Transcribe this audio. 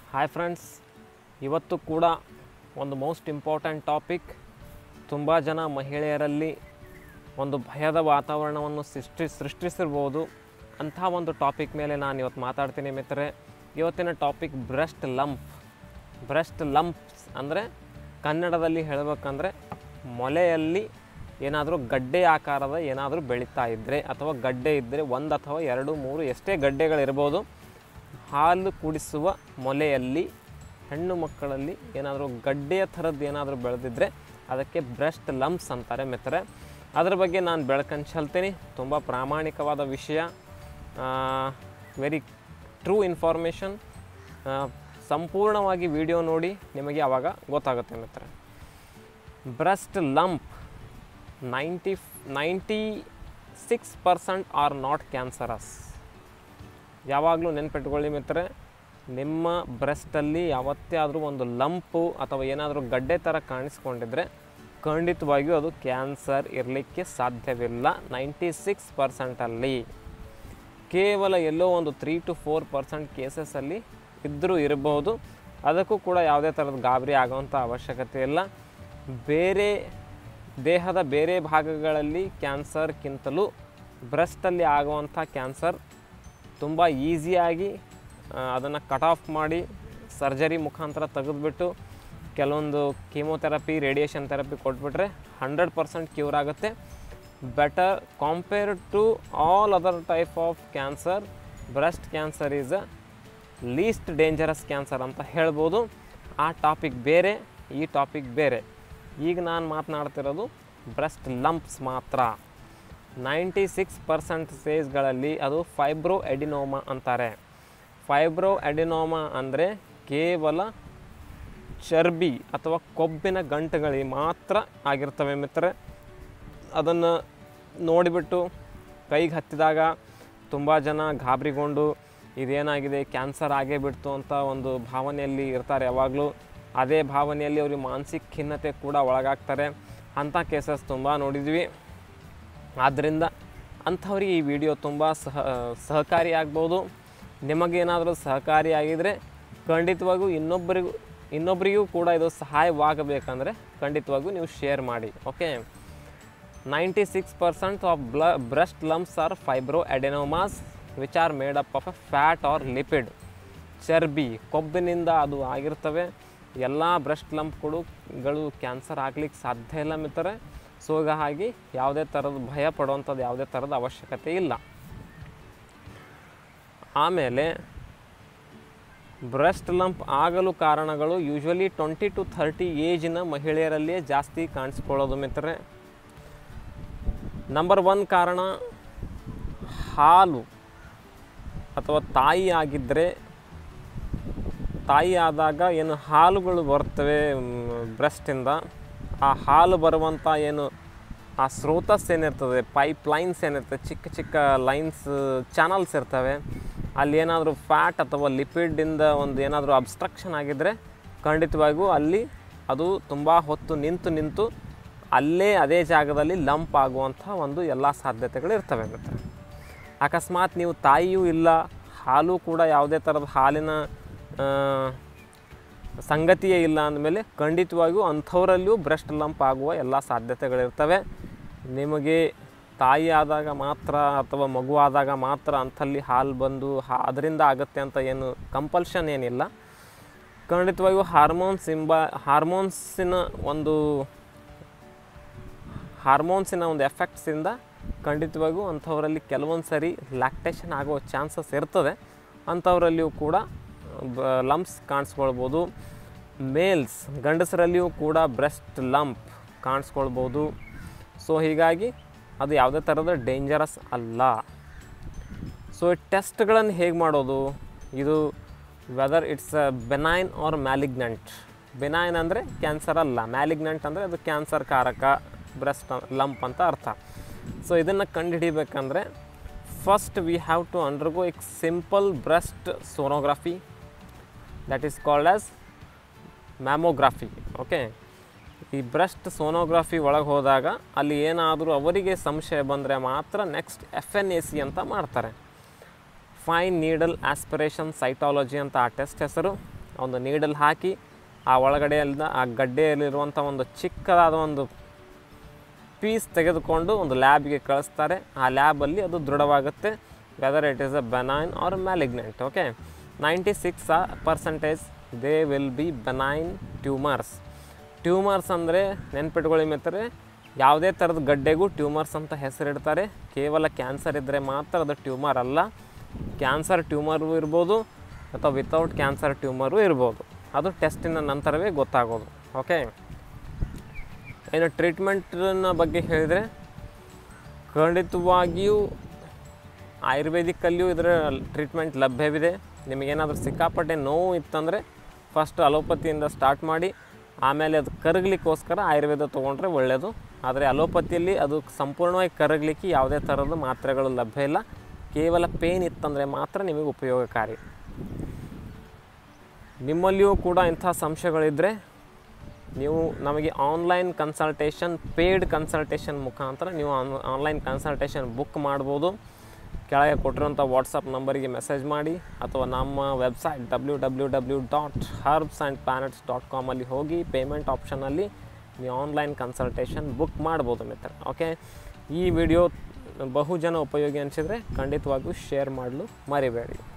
hi friends ಇವತ್ತು ಕೂಡ ಒಂದು ಮೋಸ್ಟ್ ಇಂಪಾರ್ಟೆಂಟ್ ಟಾಪಿಕ್ ತುಂಬ ಜನ ಮಹಿಳೆಯರಲ್ಲಿ ಒಂದು ಭಯದ ವಾತಾವರಣವನ್ನು ಸೃಷ್ಟಿ ಸೃಷ್ಟಿಸಿರ್ಬೋದು ಅಂಥ ಒಂದು ಟಾಪಿಕ್ ಮೇಲೆ ನಾನು ಇವತ್ತು ಮಾತಾಡ್ತೀನಿ ಮಿತ್ರರೆ ಇವತ್ತಿನ topic breast lump breast lumps ಅಂದರೆ ಕನ್ನಡದಲ್ಲಿ ಹೇಳಬೇಕಂದ್ರೆ ಮೊಲೆಯಲ್ಲಿ ಏನಾದರೂ ಗಡ್ಡೆ ಆಕಾರದ ಏನಾದರೂ ಬೆಳೀತಾ ಇದ್ದರೆ ಅಥವಾ ಗಡ್ಡೆ ಇದ್ದರೆ ಒಂದು ಅಥವಾ ಎರಡು ಮೂರು ಎಷ್ಟೇ ಗಡ್ಡೆಗಳಿರ್ಬೋದು ಹಾಲು ಕುಡಿಸುವ ಮೊಲೆಯಲ್ಲಿ ಹೆಣ್ಣು ಮಕ್ಕಳಲ್ಲಿ ಏನಾದರೂ ಗಡ್ಡೆಯ ಥರದ್ದು ಏನಾದರೂ ಬೆಳೆದಿದ್ದರೆ ಅದಕ್ಕೆ ಬ್ರೆಸ್ಟ್ ಲಂಪ್ಸ್ ಅಂತಾರೆ ಮಿತ್ರರೆ ಅದ್ರ ಬಗ್ಗೆ ನಾನು ಬೆಳ್ಕೊಂಡು ಚೆಲ್ತೀನಿ ತುಂಬ ಪ್ರಾಮಾಣಿಕವಾದ ವಿಷಯ ವೆರಿ ಟ್ರೂ ಇನ್ಫಾರ್ಮೇಷನ್ ಸಂಪೂರ್ಣವಾಗಿ ವಿಡಿಯೋ ನೋಡಿ ನಿಮಗೆ ಆವಾಗ ಗೊತ್ತಾಗುತ್ತೆ ಮಿತ್ರ breast lump ninety ninety six percent are not cancerous ಯಾವಾಗಲೂ ನೆನ್ಪಿಟ್ಕೊಳ್ಳಿ ಮಿತ್ರರೆ ನಿಮ್ಮ ಬ್ರೆಸ್ಟಲ್ಲಿ ಯಾವತ್ತೇ ಆದರೂ ಒಂದು ಲಂಪು ಅಥವಾ ಏನಾದರೂ ಗಡ್ಡೆ ಥರ ಕಾಣಿಸ್ಕೊಂಡಿದ್ರೆ ಖಂಡಿತವಾಗಿಯೂ ಅದು ಕ್ಯಾನ್ಸರ್ ಇರಲಿಕ್ಕೆ ಸಾಧ್ಯವಿಲ್ಲ ನೈಂಟಿ ಸಿಕ್ಸ್ ಪರ್ಸೆಂಟಲ್ಲಿ ಕೇವಲ ಎಲ್ಲೋ ಒಂದು ತ್ರೀ ಟು ಫೋರ್ ಪರ್ಸೆಂಟ್ ಕೇಸಸಲ್ಲಿ ಇದ್ದರೂ ಇರಬಹುದು ಅದಕ್ಕೂ ಕೂಡ ಯಾವುದೇ ಥರದ ಗಾಬರಿ ಆಗೋವಂಥ ಅವಶ್ಯಕತೆ ಇಲ್ಲ ಬೇರೆ ದೇಹದ ಬೇರೆ ಭಾಗಗಳಲ್ಲಿ ಕ್ಯಾನ್ಸರ್ಗಿಂತಲೂ ಬ್ರೆಸ್ಟಲ್ಲಿ ಆಗುವಂಥ ಕ್ಯಾನ್ಸರ್ ತುಂಬ ಈಸಿಯಾಗಿ ಅದನ್ನು ಕಟ್ ಆಫ್ ಮಾಡಿ ಸರ್ಜರಿ ಮುಖಾಂತರ ತೆಗೆದುಬಿಟ್ಟು ಕೆಲವೊಂದು ಕೀಮೋಥೆರಪಿ ರೇಡಿಯೇಷನ್ ಥೆರಪಿ ಕೊಟ್ಬಿಟ್ರೆ ಹಂಡ್ರೆಡ್ ಪರ್ಸೆಂಟ್ ಕ್ಯೂರ್ ಆಗುತ್ತೆ better compare to all other type of cancer breast cancer is a least dangerous cancer ಅಂತ ಹೇಳ್ಬೋದು ಆ ಟಾಪಿಕ್ ಬೇರೆ ಈ ಟಾಪಿಕ್ ಬೇರೆ ಈಗ ನಾನು ಮಾತನಾಡ್ತಿರೋದು ಬ್ರೆಸ್ಟ್ ಲಂಪ್ಸ್ ಮಾತ್ರ ನೈಂಟಿ ಸಿಕ್ಸ್ ಪರ್ಸೆಂಟೇಜ್ಗಳಲ್ಲಿ ಅದು ಫೈಬ್ರೋ ಎಡಿನೋಮಾ ಅಂತಾರೆ ಫೈಬ್ರೋ ಎಡಿನೋಮಾ ಅಂದರೆ ಕೇವಲ ಚರ್ಬಿ ಅಥವಾ ಕೊಬ್ಬಿನ ಗಂಟುಗಳಿಗೆ ಮಾತ್ರ ಆಗಿರ್ತವೆ ಮಿತ್ರರೆ ಅದನ್ನು ನೋಡಿಬಿಟ್ಟು ಕೈಗೆ ಹತ್ತಿದಾಗ ತುಂಬ ಜನ ಗಾಬರಿಗೊಂಡು ಇದೇನಾಗಿದೆ ಕ್ಯಾನ್ಸರ್ ಆಗೇ ಬಿಡ್ತು ಅಂತ ಒಂದು ಭಾವನೆಯಲ್ಲಿ ಇರ್ತಾರೆ ಯಾವಾಗಲೂ ಅದೇ ಭಾವನೆಯಲ್ಲಿ ಅವ್ರಿಗೆ ಮಾನಸಿಕ ಖಿನ್ನತೆ ಕೂಡ ಒಳಗಾಗ್ತಾರೆ ಅಂಥ ಕೇಸಸ್ ತುಂಬ ನೋಡಿದ್ವಿ ಆದ್ದರಿಂದ ಅಂಥವ್ರಿಗೆ ಈ ವಿಡಿಯೋ ತುಂಬ ಸಹ ಸಹಕಾರಿಯಾಗ್ಬೋದು ನಿಮಗೇನಾದರೂ ಸಹಕಾರಿಯಾಗಿದ್ದರೆ ಖಂಡಿತವಾಗೂ ಇನ್ನೊಬ್ಬರಿಗೂ ಇನ್ನೊಬ್ಬರಿಗೂ ಕೂಡ ಇದು ಸಹಾಯವಾಗಬೇಕಂದ್ರೆ ಖಂಡಿತವಾಗೂ ನೀವು ಶೇರ್ ಮಾಡಿ okay ninety six percent of ಬ್ಲ breast lumps are fibroadenomas which are made up of a fat or lipid ಚರ್ಬಿ ಕೊಬ್ಬಿನಿಂದ ಅದು ಆಗಿರ್ತವೆ ಎಲ್ಲ ಬ್ರೆಸ್ಟ್ ಲಂಪ್ಗಳು ಗಳು ಕ್ಯಾನ್ಸರ್ ಆಗ್ಲಿಕ್ಕೆ ಸಾಧ್ಯ ಇಲ್ಲ ಮಿತ್ರರೆ ಸೊ ಹಾಗೆ ಯಾವುದೇ ಥರದ ಭಯ ಪಡುವಂಥದ್ದು ಯಾವುದೇ ಥರದ ಅವಶ್ಯಕತೆ ಇಲ್ಲ ಆಮೇಲೆ ಬ್ರೆಸ್ಟ್ ಲಂಪ್ ಆಗಲು ಕಾರಣಗಳು ಯೂಶ್ವಲಿ ಟ್ವೆಂಟಿ ಟು ಥರ್ಟಿ ಏಜಿನ ಮಹಿಳೆಯರಲ್ಲಿಯೇ ಜಾಸ್ತಿ ಕಾಣಿಸ್ಕೊಳ್ಳೋದು ಮಿತ್ರರೆ ನಂಬರ್ ಒನ್ ಕಾರಣ ಹಾಲು ಅಥವಾ ತಾಯಿ ಆಗಿದ್ದರೆ ತಾಯಿ ಆದಾಗ ಏನು ಹಾಲುಗಳು ಬರ್ತವೆ ಬ್ರೆಸ್ಟಿಂದ ಆ ಹಾಲು ಬರುವಂಥ ಏನು ಆ ಸ್ರೋತಸ್ ಏನಿರ್ತದೆ ಪೈಪ್ ಲೈನ್ಸ್ ಏನಿರ್ತದೆ ಚಿಕ್ಕ ಚಿಕ್ಕ ಲೈನ್ಸ್ ಚಾನಲ್ಸ್ ಇರ್ತವೆ ಅಲ್ಲಿ ಏನಾದರೂ ಫ್ಯಾಟ್ ಅಥವಾ ಲಿಪಿಡಿಂದ ಒಂದು ಏನಾದರೂ ಅಬ್ಸ್ಟ್ರಕ್ಷನ್ ಆಗಿದ್ದರೆ ಖಂಡಿತವಾಗಿಯೂ ಅಲ್ಲಿ ಅದು ತುಂಬ ಹೊತ್ತು ನಿಂತು ನಿಂತು ಅಲ್ಲೇ ಅದೇ ಜಾಗದಲ್ಲಿ ಲಂಪ್ ಆಗುವಂಥ ಒಂದು ಎಲ್ಲ ಸಾಧ್ಯತೆಗಳು ಇರ್ತವೆ ಮತ್ತು ಅಕಸ್ಮಾತ್ ನೀವು ತಾಯಿಯೂ ಇಲ್ಲ ಹಾಲು ಕೂಡ ಯಾವುದೇ ಥರದ ಹಾಲಿನ ಸಂಗತಿಯೇ ಇಲ್ಲ ಅಂದಮೇಲೆ ಖಂಡಿತವಾಗಿಯೂ ಅಂಥವರಲ್ಲಿಯೂ ಬ್ರೆಸ್ಟ್ ಲಂಪ್ ಆಗುವ ಎಲ್ಲ ಸಾಧ್ಯತೆಗಳಿರ್ತವೆ ನಿಮಗೆ ತಾಯಿ ಆದಾಗ ಮಾತ್ರ ಅಥವಾ ಮಗು ಆದಾಗ ಮಾತ್ರ ಅಂಥಲ್ಲಿ ಹಾಲು ಬಂದು ಹಾ ಅದರಿಂದ ಆಗುತ್ತೆ ಅಂತ ಏನು ಕಂಪಲ್ಷನ್ ಏನಿಲ್ಲ ಖಂಡಿತವಾಗಿಯೂ ಹಾರ್ಮೋನ್ಸ್ ಇಂಬ ಹಾರ್ಮೋನ್ಸಿನ ಒಂದು ಹಾರ್ಮೋನ್ಸಿನ ಒಂದು ಎಫೆಕ್ಟ್ಸಿಂದ ಖಂಡಿತವಾಗಿಯೂ ಅಂಥವರಲ್ಲಿ ಕೆಲವೊಂದು ಸರಿ ಲ್ಯಾಕ್ಟೇಷನ್ ಆಗೋ ಚಾನ್ಸಸ್ ಇರ್ತದೆ ಅಂಥವರಲ್ಲಿಯೂ ಕೂಡ ಲಂಪ್ಸ್ ಕಾಣಿಸ್ಕೊಳ್ಬೋದು ಮೇಲ್ಸ್ ಗಂಡಸರಲ್ಲಿಯೂ ಕೂಡ ಬ್ರೆಸ್ಟ್ ಲಂಪ್ ಕಾಣಿಸ್ಕೊಳ್ಬೋದು ಸೊ ಹೀಗಾಗಿ ಅದು ಯಾವುದೇ ಥರದ ಡೇಂಜರಸ್ ಅಲ್ಲ ಸೊ ಟೆಸ್ಟ್ಗಳನ್ನು ಹೇಗೆ ಮಾಡೋದು ಇದು whether it's benign or malignant benign ಅಂದರೆ ಕ್ಯಾನ್ಸರ್ ಅಲ್ಲ ಮ್ಯಾಲಿಗ್ನೆಂಟ್ ಅಂದರೆ ಅದು ಕ್ಯಾನ್ಸರ್ ಕಾರಕ ಬ್ರೆಸ್ಟ್ ಲಂಪ್ ಅಂತ ಅರ್ಥ ಸೊ ಇದನ್ನು ಕಂಡುಹಿಡಿಬೇಕಂದ್ರೆ first we have to undergo ಎಕ್ simple breast sonography that is called as mammography okay ಈ ಬ್ರೆಸ್ಟ್ ಸೋನೋಗ್ರಫಿ ಒಳಗೆ ಹೋದಾಗ ಅಲ್ಲಿ ಏನಾದರೂ ಅವರಿಗೆ ಸಂಶಯ ಬಂದರೆ ಮಾತ್ರ next F N A C ಅಂತ ಮಾಡ್ತಾರೆ ಫೈನ್ ನೀಡಲ್ ಆಸ್ಪಿರೇಷನ್ ಸೈಟಾಲಜಿ ಅಂತ ಆ ಟೆಸ್ಟ್ ಹೆಸರು ಒಂದು ನೀಡಲ್ ಹಾಕಿ ಆ ಒಳಗಡೆಯಿಂದ ಆ ಗಡ್ಡೆಯಲ್ಲಿರುವಂಥ ಒಂದು ಚಿಕ್ಕದಾದ ಒಂದು ಪೀಸ್ ತೆಗೆದುಕೊಂಡು ಒಂದು ಲ್ಯಾಬ್ಗೆ ಕಳಿಸ್ತಾರೆ ಆ ಲ್ಯಾಬಲ್ಲಿ ಅದು ದೃಢವಾಗುತ್ತೆ whether it is a benign or malignant okay ninety six percentage they will be benign tumours tumours ಅಂದರೆ ನೆನ್ಪಿಟ್ಕೊಳ್ಳಿ ಮಿತ್ರರೆ ಯಾವುದೇ ಥರದ ಗಡ್ಡೆಗೂ ಟ್ಯೂಮರ್ಸ್ ಅಂತ ಹೆಸರಿಡ್ತಾರೆ ಕೇವಲ ಕ್ಯಾನ್ಸರ್ ಇದ್ದರೆ ಮಾತ್ರ ಅದು ಟ್ಯೂಮರ್ ಅಲ್ಲ ಕ್ಯಾನ್ಸರ್ ಟ್ಯೂಮರು ಇರ್ಬೋದು ಅಥವಾ ವಿತೌಟ್ ಕ್ಯಾನ್ಸರ್ ಟ್ಯೂಮರು ಇರ್ಬೋದು ಅದು ಟೆಸ್ಟಿನ ನಂತರವೇ ಗೊತ್ತಾಗೋದು ಓಕೆ ಇನ್ನು ಟ್ರೀಟ್ಮೆಂಟ್ನ ಬಗ್ಗೆ ಹೇಳಿದರೆ ಖಂಡಿತವಾಗಿಯೂ ಆಯುರ್ವೇದಿಕ್ಕಲ್ಲಿಯೂ ಇದರ ಟ್ರೀಟ್ಮೆಂಟ್ ಲಭ್ಯವಿದೆ ನಿಮಗೇನಾದರೂ ಸಿಕ್ಕಾಪಟ್ಟೆ ನೋವು ಇತ್ತಂದರೆ ಫಸ್ಟ್ ಅಲೋಪತಿಯಿಂದ ಸ್ಟಾರ್ಟ್ ಮಾಡಿ ಆಮೇಲೆ ಅದು ಕರಗಲಿಕ್ಕೋಸ್ಕರ ಆಯುರ್ವೇದ ತೊಗೊಂಡ್ರೆ ಒಳ್ಳೆಯದು ಆದರೆ ಅಲೋಪತಿಯಲ್ಲಿ ಅದು ಸಂಪೂರ್ಣವಾಗಿ ಕರಗಲಿಕ್ಕೆ ಯಾವುದೇ ಥರದ ಮಾತ್ರೆಗಳು ಲಭ್ಯ ಇಲ್ಲ ಕೇವಲ ಪೇನ್ ಇತ್ತಂದರೆ ಮಾತ್ರ ನಿಮಗೆ ಉಪಯೋಗಕಾರಿ ನಿಮ್ಮಲ್ಲಿಯೂ ಕೂಡ ಇಂಥ ಸಂಶಯಗಳಿದ್ದರೆ ನೀವು ನಮಗೆ ಆನ್ಲೈನ್ ಕನ್ಸಲ್ಟೇಷನ್ ಪೇಯ್ಡ್ ಕನ್ಸಲ್ಟೇಷನ್ ಮುಖಾಂತರ ನೀವು ಆನ್ಲೈನ್ ಕನ್ಸಲ್ಟೇಷನ್ ಬುಕ್ ಮಾಡ್ಬೋದು ಕೆಳಗೆ ಕೊಟ್ಟಿರೋಂಥ ವಾಟ್ಸಪ್ ನಂಬರಿಗೆ ಮೆಸೇಜ್ ಮಾಡಿ ಅಥವಾ ನಮ್ಮ website W W W dot herbs and planets dot ಕಾಮಲ್ಲಿ ಹೋಗಿ ಪೇಮೆಂಟ್ ಆಪ್ಷನಲ್ಲಿ ನೀವು ಆನ್ಲೈನ್ ಕನ್ಸಲ್ಟೇಷನ್ ಬುಕ್ ಮಾಡ್ಬೋದು ಮಿತ್ರ ಓಕೆ ಈ ವಿಡಿಯೋ ಬಹು ಜನ ಉಪಯೋಗಿ ಅನಿಸಿದರೆ ಖಂಡಿತವಾಗಿಯೂ ಶೇರ್ ಮಾಡಲು ಮರಿಬೇಡಿ